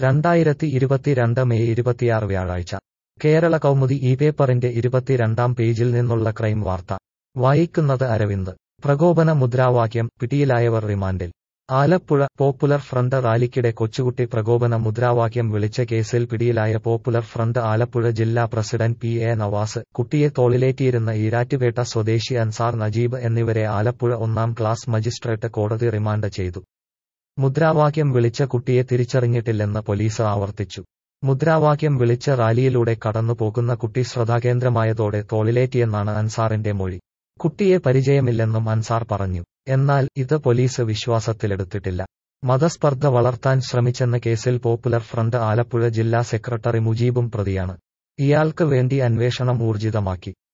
രണ്ടായിരത്തി ഇരുപത്തിരണ്ട് മെയ് ഇരുപത്തിയാറ് വ്യാഴാഴ്ച കേരള കൗമുദി ഈ പേപ്പറിന്റെ ഇരുപത്തിരണ്ടാം പേജിൽ നിന്നുള്ള ക്രൈം വാർത്ത വായിക്കുന്നത് അരവിന്ദ് പ്രകോപന മുദ്രാവാക്യം പിടിയിലായവർ റിമാൻഡിൽ ആലപ്പുഴ പോപ്പുലർ ഫ്രണ്ട് റാലിക്കിടെ കൊച്ചുകുട്ടി പ്രകോപന മുദ്രാവാക്യം വിളിച്ച കേസിൽ പിടിയിലായ പോപ്പുലർ ഫ്രണ്ട് ആലപ്പുഴ ജില്ലാ പ്രസിഡന്റ് പി എ നവാസ് കുട്ടിയെ തോളിലേറ്റിയിരുന്ന ഈരാറ്റുപേട്ട സ്വദേശി അൻസാർ നജീബ് എന്നിവരെ ആലപ്പുഴ ഒന്നാം ക്ലാസ് മജിസ്ട്രേറ്റ് കോടതി റിമാൻഡ് ചെയ്തു മുദ്രാവാക്യം വിളിച്ച കുട്ടിയെ തിരിച്ചറിഞ്ഞിട്ടില്ലെന്ന് പോലീസ് ആവർത്തിച്ചു മുദ്രാവാക്യം വിളിച്ച റാലിയിലൂടെ കടന്നുപോകുന്ന കുട്ടി ശ്രദ്ധാകേന്ദ്രമായതോടെ തോളിലേറ്റിയെന്നാണ് അൻസാറിന്റെ മൊഴി കുട്ടിയെ പരിചയമില്ലെന്നും അൻസാർ പറഞ്ഞു എന്നാൽ ഇത് പോലീസ് വിശ്വാസത്തിലെടുത്തിട്ടില്ല മതസ്പർദ്ധ വളർത്താൻ ശ്രമിച്ചെന്ന കേസിൽ പോപ്പുലർ ഫ്രണ്ട് ആലപ്പുഴ ജില്ലാ സെക്രട്ടറി മുജീബും പ്രതിയാണ് ഇയാൾക്ക് വേണ്ടി അന്വേഷണം ഊർജിതമാക്കി